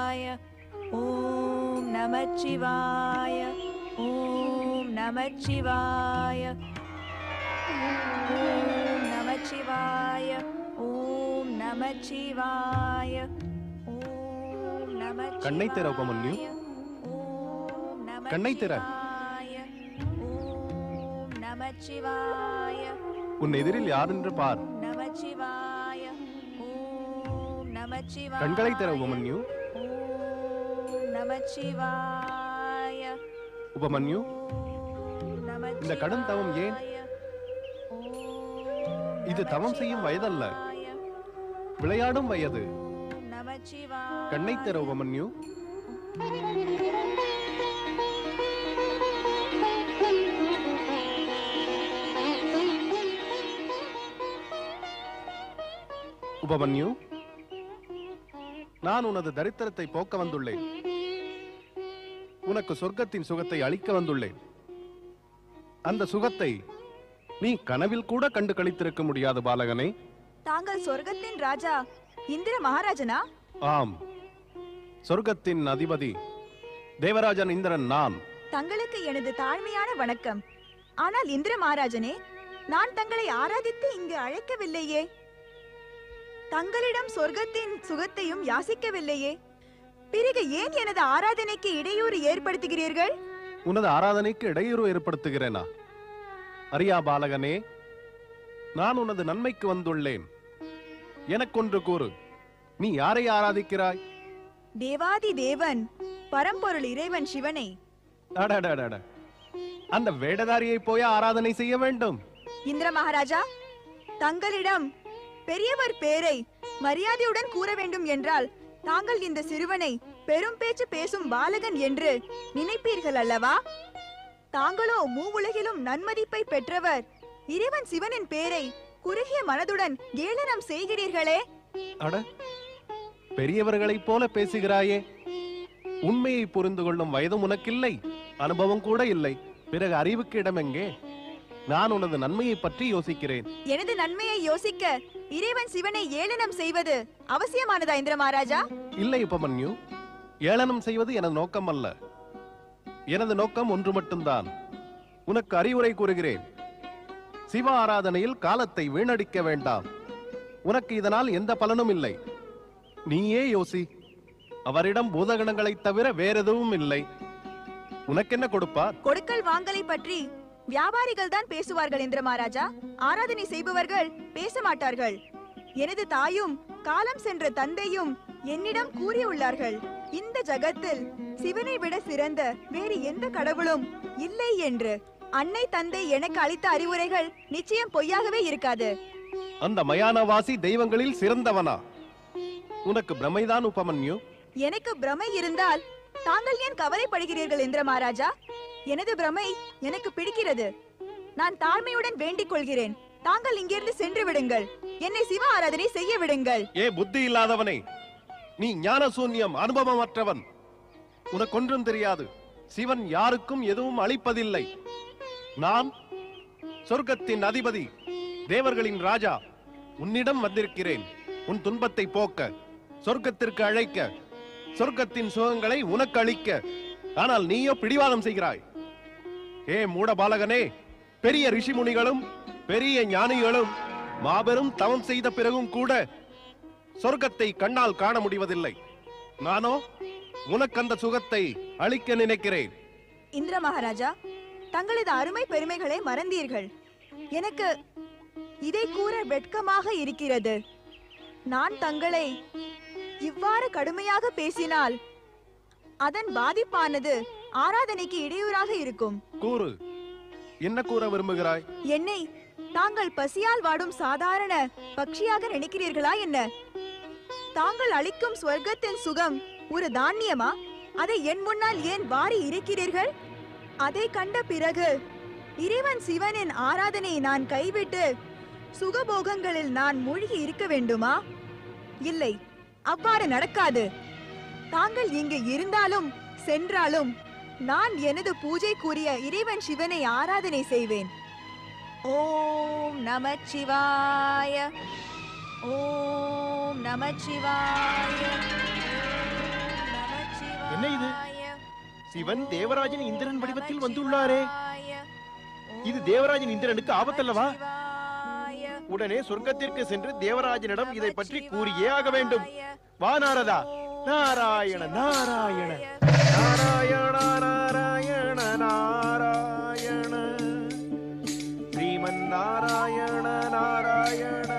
ஓம் நமச்சிவாய ஓம் நமச்சிவாய ஓம் நமச்சிவாய ஓம் நமச்சிவாய ஓம் நமச்சிவாய கண்ணை திற, உபமன்யு. ஓம் கண்ணை திற. நமச்சிவாய. ஓம் நமச்சிவாய உன் எதிரில் யார் என்று பார் நமச்சிவாய ஓம் நமச்சிவாய கண்களை திற உபமன்யு ஓம் நமச்சிவாய உபமன்யு இந்த கடும் தவம் ஏன்? இது தவம் செய்யும் வயதல்ல விளையாடும் வயது கண்ணை திற உபமன்யு உபமன்யு நான் உனது தரித்திரத்தை போக்க வந்துள்ளேன் உனக்கு சொர்க்கத்தின் சுகத்தை அளிக்க வந்துள்ளேன் அந்த சுகத்தை நீ கனவில் கூட கண்டு கழித்திருக்க முடியாது பாலகனே தாங்கள் சொர்க்கத்தின் ராஜா இந்திர மகாராஜனா ஆம் சொர்க்கத்தின் அதிபதி தேவராஜன் இந்திரன் நான் தங்களுக்கு எனது தாழ்மையான வணக்கம் ஆனால் இந்திர மகாராஜனே நான் தங்களை ஆராதித்து இங்கு அழைக்கவில்லையே தங்களிடம் சொர்க்கத்தின் சுகத்தையும் யாசிக்கவில்லையே பிறகு ஏன் எனது ஆராதனைக்கு இடையூறு ஏற்படுத்துகிறீர்கள் உனது ஆராதனைக்கு இடையூறு ஏற்படுத்துகிறேனா அரியா பாலகனே நான் உனது நன்மைக்கு வந்துள்ளேன் எனக்கொன்று கூறு நீ யாரை ஆராதிக்கிறாய் தேவாதி தேவன் பரம்பொருள் இறைவன் சிவனை அடடடட அந்த வேடதாரியை போய் ஆராதனை செய்ய வேண்டும் இந்திர மகாராஜா தங்களிடம் பெரியவர் பேரை மரியாதையுடன் கூற வேண்டும் என்றால் தாங்கள் இந்த சிறுவனை பெரும் பேச்சு பேசும் பாலகன் என்று நினைப்பீர்கள் அல்லவா தாங்களோ மூவுலகிலும் நன்மதிப்பை பெற்றவர் இறைவன் சிவனின் பேரை குறுகிய மனதுடன் ஏளனம் செய்கிறீர்களே அட பெரியவர்களைப் போல பேசுகிறாயே உண்மையை புரிந்து கொள்ளும் வயதும் உனக்கில்லை அனுபவம் கூட இல்லை பிறகு அறிவுக்கு இடமெங்கே நான் உனது நன்மையை பற்றி யோசிக்கிறேன் எனது நன்மையை யோசிக்க இறைவன் சிவனை ஏளனம் செய்வது அவசியமானதா இந்திர மகாராஜா இல்லை உபமன்யு ஏளனம் செய்வது எனது நோக்கம் அல்ல எனது நோக்கம் ஒன்று மட்டும்தான் உனக்கு அறிவுரை கூறுகிறேன் சிவ ஆராதனையில் காலத்தை வீணடிக்க வேண்டாம் உனக்கு இதனால் எந்த பலனும் இல்லை நீயே யோசி அவரிடம் பூதகணங்களைத் தவிர வேறெதுவும் இல்லை உனக்கென்ன கொடுப்பார் கொடுக்கல் வாங்கலை பற்றி வியாபாரிகள் தான் பேசுவார்கள் இந்திர மகாராஜா ஆராதனை செய்பவர்கள் பேச மாட்டார்கள் எனது தாயும் காலம் சென்ற தந்தையும் என்னிடம் கூறியுள்ளார்கள் இந்த ஜகத்தில் சிவனை விட சிறந்த வேறு எந்த கடவுளும் இல்லை என்று அன்னை தந்தை எனக்கு அளித்த அறிவுரைகள் நிச்சயம் பொய்யாகவே இருக்காது அந்த மயானவாசி தெய்வங்களில் சிறந்தவனா உனக்கு பிரமைதான் உபமன்யு எனக்கு பிரமை இருந்தால் தாங்கள் ஏன் கவலைப்படுகிறீர்கள் இந்திர மகாராஜா எனது பிரமை எனக்கு பிடிக்கிறது நான் தாழ்மையுடன் வேண்டிக் கொள்கிறேன் தாங்கள் இங்கிருந்து சென்று விடுங்கள் என்னை சிவ ஆராதனை செய்ய விடுங்கள் ஏ புத்தி இல்லாதவனே நீ ஞான சூன்யம் அனுபவமற்றவன் உனக்கொன்றும் தெரியாது சிவன் யாருக்கும் எதுவும் அளிப்பதில்லை நான் சொர்க்கத்தின் அதிபதி தேவர்களின் ராஜா உன்னிடம் வந்திருக்கிறேன் உன் துன்பத்தை போக்க சொர்க்கத்திற்கு அழைக்க சொர்க்கத்தின் சுகங்களை உனக்கு அளிக்க ஆனால் நீயோ பிடிவாதம் செய்கிறாய் ஏ மூட பாலகனே பெரிய ரிஷிமுனிகளும் பெரிய ஞானிகளும் மாபெரும் தவம் செய்த பிறகும் கூட சொர்க்கத்தை கண்ணால் காண முடிவதில்லை நானோ உனக்கு அந்த சுகத்தை அளிக்க நினைக்கிறேன் இந்திர மகாராஜா தங்களது அருமை பெருமைகளை மறந்தீர்கள் எனக்கு இதை கூற வெட்கமாக இருக்கிறது நான் தங்களை இவ்வாறு கடுமையாக பேசினால் அதன் பாதிப்பானது ஆராதனைக்கு இடையூறாக இருக்கும் கூறு என்ன கூற விரும்புகிறாய் என்னை தாங்கள் பசியால் வாடும் சாதாரண பக்ஷியாக நினைக்கிறீர்களா என்ன தாங்கள் அளிக்கும் ஸ்வர்க்கத்தின் சுகம் ஒரு தானியமா அதை என் முன்னால் ஏன் வாரி இருக்கிறீர்கள் அதை கண்ட பிறகு இறைவன் சிவனின் ஆராதனையை நான் கைவிட்டு சுகபோகங்களில் நான் மூழ்கி இருக்க வேண்டுமா இல்லை அவ்வாறு நடக்காது தாங்கள் இங்கு இருந்தாலும் சென்றாலும் நான் எனது பூஜைக்குரிய இறைவன் சிவனை ஆராதனை செய்வேன் ஓம் நமச்சிவாய ஓம் நமச்சிவாய என்ன இது சிவன் தேவராஜன் இந்திரன் வடிவத்தில் வந்துள்ளாரே இது தேவராஜன் இந்திரனுக்கு ஆபத்தல்லவா உடனே சொர்க்கத்திற்கு சென்று தேவராஜனிடம் இதை பற்றி கூறியே ஆக வேண்டும் வா நாரதா நாராயண நாராயண நாராயண நாராயண நாராயண ஸ்ரீமன் நாராயண நாராயண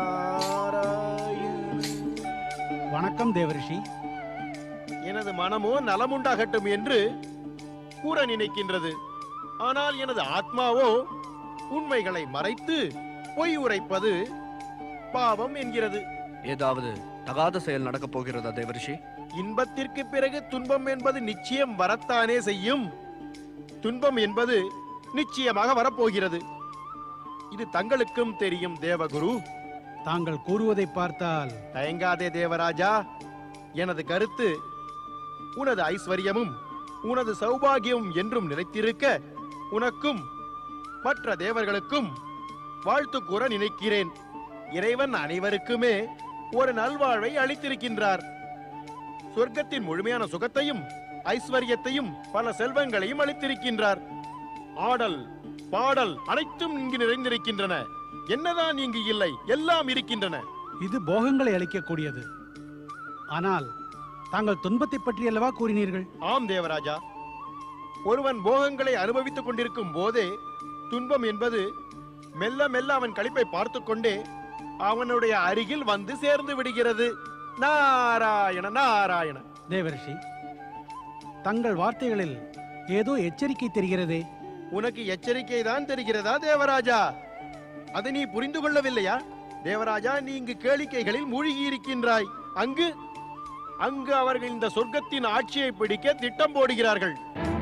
நாராயண வணக்கம் தேவரிஷி எனது மனமோ நலமுண்டாகட்டும் என்று கூற நினைக்கின்றது ஆனால் எனது ஆத்மாவோ உண்மைகளை மறைத்து பொய் உரைப்பது பாவம் என்கிறது ஏதாவது தகாத செயல் நடக்கப் போகிறதா தேவரிஷி இன்பத்திற்கு பிறகு துன்பம் என்பது நிச்சயம் வரத்தானே செய்யும் துன்பம் என்பது நிச்சயமாக வரப்போகிறது இது தங்களுக்கும் தெரியும் தேவகுரு தாங்கள் கூறுவதை பார்த்தால் தயங்காதே தேவராஜா எனது கருத்து உனது ஐஸ்வர்யமும் உனது சௌபாகியம் என்றும் நிலைத்திருக்க உனக்கும் மற்ற தேவர்களுக்கும் வாழ்த்து கூற நினைக்கிறேன் இறைவன் அனைவருக்குமே ஒரு நல்வாழ்வை அளித்திருக்கின்றார் சொர்க்கத்தின் முழுமையான சுகத்தையும் ஐஸ்வர்யத்தையும் பல செல்வங்களையும் அளித்திருக்கின்றார் ஆடல் பாடல் அனைத்தும் இங்கு நிறைந்திருக்கின்றன என்னதான் இங்கு இல்லை எல்லாம் இருக்கின்றன இது போகங்களை அளிக்கக்கூடியது ஆனால் தாங்கள் துன்பத்தை பற்றி அல்லவா கூறினீர்கள் ஆம் தேவராஜா ஒருவன் போகங்களை அனுபவித்துக் கொண்டிருக்கும் போதே துன்பம் என்பது மெல்ல மெல்ல அவன் களிப்பை பார்த்து கொண்டே அவனுடைய அருகில் வந்து சேர்ந்து விடுகிறது நாராயண நாராயண தேவரிஷி தங்கள் வார்த்தைகளில் ஏதோ எச்சரிக்கை தெரிகிறதே உனக்கு எச்சரிக்கை தான் தெரிகிறதா தேவராஜா அதை நீ புரிந்து கொள்ளவில்லையா தேவராஜா நீ இங்கு கேளிக்கைகளில் மூழ்கி இருக்கின்றாய் அங்கு அங்கு அவர்கள் இந்த சொர்க்கத்தின் ஆட்சியை பிடிக்க திட்டம் போடுகிறார்கள்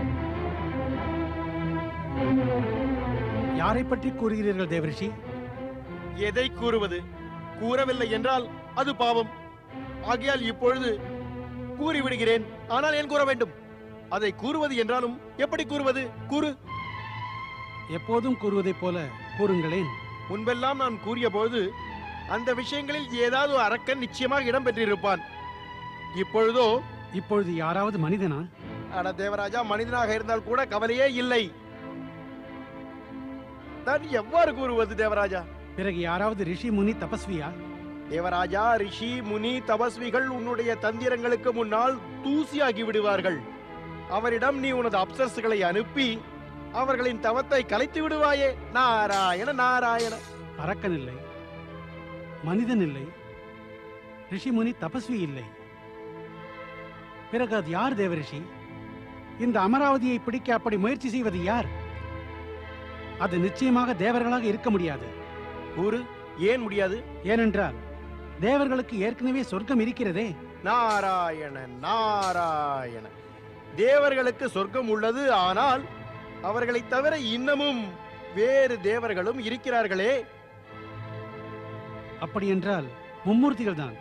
யாரை பற்றி கூறுகிறீர்கள் தேவரிஷி எதை கூறுவது கூறவில்லை என்றால் அது பாவம் ஆகையால் இப்பொழுது கூறிவிடுகிறேன் ஆனால் ஏன் கூற வேண்டும் அதை கூறுவது என்றாலும் எப்படி கூறுவது கூறு எப்போதும் கூறுவதைப் போல கூறுங்களேன் முன்பெல்லாம் நான் கூறிய போது அந்த விஷயங்களில் ஏதாவது ஒரு அரக்கன் நிச்சயமாக இடம் பெற்றிருப்பான் இப்பொழுதோ இப்பொழுது யாராவது மனிதனா அட தேவராஜா மனிதனாக இருந்தால் கூட கவலையே இல்லை நான் எவ்வாறு கூறுவது தேவராஜா பிறகு யாராவது ரிஷி முனி தபஸ்வியா தேவராஜா ரிஷி முனி தபஸ்விகள் உன்னுடைய தந்திரங்களுக்கு முன்னால் தூசியாகி விடுவார்கள் அவரிடம் நீ உனது அப்சர்ஸ்களை அனுப்பி அவர்களின் தவத்தை கலைத்து விடுவாயே நாராயண நாராயண அரக்கன் இல்லை மனிதன் இல்லை ரிஷி முனி தபஸ்வி இல்லை பிறகு அது யார் தேவரிஷி இந்த அமராவதியை பிடிக்க அப்படி முயற்சி செய்வது யார் அது நிச்சயமாக தேவர்களாக இருக்க முடியாது கூறு ஏன் முடியாது ஏனென்றால் தேவர்களுக்கு ஏற்கனவே சொர்க்கம் இருக்கிறதே நாராயண நாராயண தேவர்களுக்கு சொர்க்கம் உள்ளது ஆனால் அவர்களைத் தவிர இன்னமும் வேறு தேவர்களும் இருக்கிறார்களே அப்படி என்றால் மும்மூர்த்திகள் தான்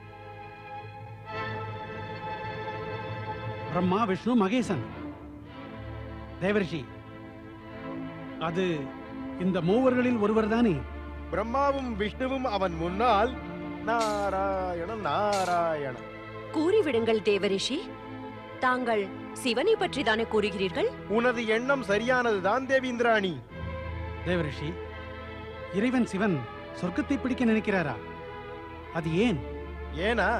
பிரம்மா விஷ்ணு மகேசன் தேவரிஷி அது இந்த மூவர்களில் ஒருவர்தானே பிரம்மாவும் விஷ்ணுவும் அவன் முன்னால் நாராயண நாராயண கூறிவிடுங்கள் தேவரிஷி தாங்கள் சிவனை பற்றி தானே கூறுகிறீர்கள் உனது எண்ணம் சரியானதுதான் தேவீந்திராணி தேவரிஷி இறைவன் சிவன் சொர்க்கத்தை பிடிக்க நினைக்கிறாரா அது ஏன் ஏனா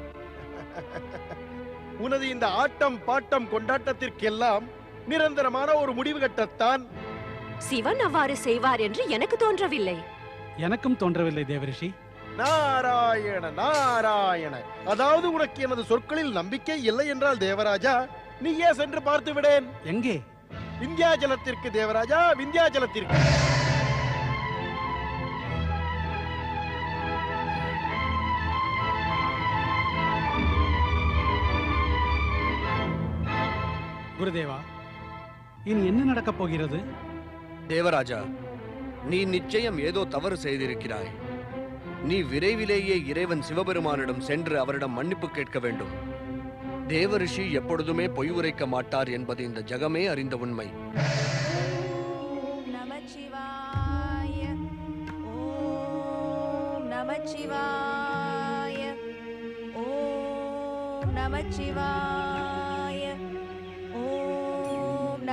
உனது இந்த ஆட்டம் பாட்டம் கொண்டாட்டத்திற்கெல்லாம் நிரந்தரமான ஒரு முடிவு கட்டத்தான் சிவன் அவ்வாறு செய்வார் என்று எனக்கு தோன்றவில்லை எனக்கும் தோன்றவில்லை தேவரிஷி நாராயண நாராயண அதாவது உனக்கு எனது சொற்களில் நம்பிக்கை இல்லை என்றால் தேவராஜா நீயே சென்று பார்த்து விடேன் எங்கே விந்தியாச்சலத்திற்கு தேவராஜா விந்தியாச்சலத்திற்கு குருதேவா இனி என்ன நடக்கப் போகிறது தேவராஜா நீ நிச்சயம் ஏதோ தவறு செய்திருக்கிறாய் நீ விரைவிலேயே இறைவன் சிவபெருமானிடம் சென்று அவரிடம் மன்னிப்பு கேட்க வேண்டும் தேவரிஷி எப்பொழுதுமே பொய் உரைக்க மாட்டார் என்பது இந்த ஜகமே அறிந்த உண்மை ஓம் நமச்சிவாய ஓம் நமச்சிவாய ஓம் நமச்சிவாய